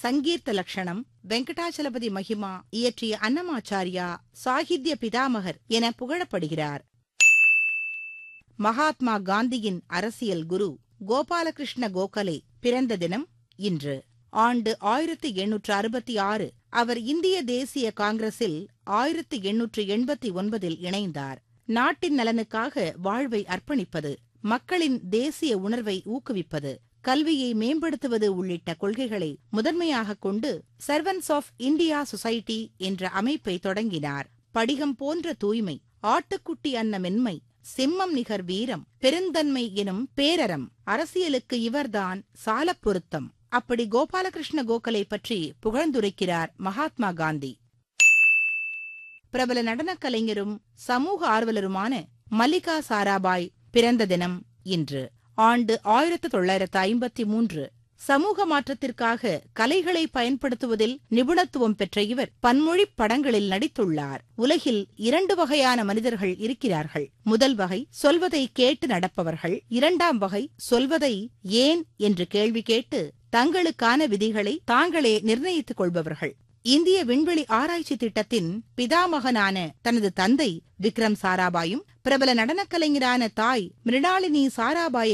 சங்கீர்த்த லட்சணம் வெங்கடாச்சலபதி மகிமா இயற்றிய அன்னமாச்சாரியா சாகித்ய பிதாமகர் என புகழப்படுகிறார் மகாத்மா காந்தியின் அரசியல் குரு கோபாலகிருஷ்ண கோகலே பிறந்த தினம் இன்று ஆண்டு ஆயிரத்தி எண்ணூற்று அறுபத்தி ஆறு அவர் இந்திய தேசிய காங்கிரஸில் ஆயிரத்தி எண்ணூற்று எண்பத்தி ஒன்பதில் இணைந்தார் நாட்டின் நலனுக்காக வாழ்வை அர்ப்பணிப்பது மக்களின் தேசிய உணர்வை ஊக்குவிப்பது கல்வியை மேம்படுத்துவது உள்ளிட்ட கொள்கைகளை முதன்மையாகக் கொண்டு சர்வன்ஸ் ஆஃப் இந்தியா சொசைட்டி என்ற அமைப்பை தொடங்கினார் படிகம் போன்ற தூய்மை ஆட்டுக்குட்டி அன்ன மென்மை சிம்மம் நிகர் வீரம் பெருந்தன்மை எனும் பேரறம் அரசியலுக்கு இவர்தான் சாலப் பொருத்தம் அப்படி கோபாலகிருஷ்ண கோகலே பற்றி புகழ்ந்துரைக்கிறார் மகாத்மா காந்தி பிரபல நடனக் கலைஞரும் சமூக ஆர்வலருமான மல்லிகா சாராபாய் பிறந்த தினம் இன்று ஆண்டு ஆயிரத்து தொள்ளாயிரத்து ஐம்பத்தி மூன்று சமூக மாற்றத்திற்காக கலைகளை பயன்படுத்துவதில் நிபுணத்துவம் பெற்ற இவர் பன்மொழிப் படங்களில் நடித்துள்ளார் உலகில் இரண்டு வகையான மனிதர்கள் இருக்கிறார்கள் முதல் வகை சொல்வதை கேட்டு நடப்பவர்கள் இரண்டாம் வகை சொல்வதை ஏன் என்று கேள்வி கேட்டு தங்களுக்கான விதிகளை தாங்களே நிர்ணயித்துக் கொள்பவர்கள் இந்திய விண்வெளி ஆராய்ச்சி திட்டத்தின் பிதாமகனான தனது தந்தை விக்ரம் சாராபாயும் பிரபல நடனக் கலைஞரான தாய் மிருணாளினி சாராபாயை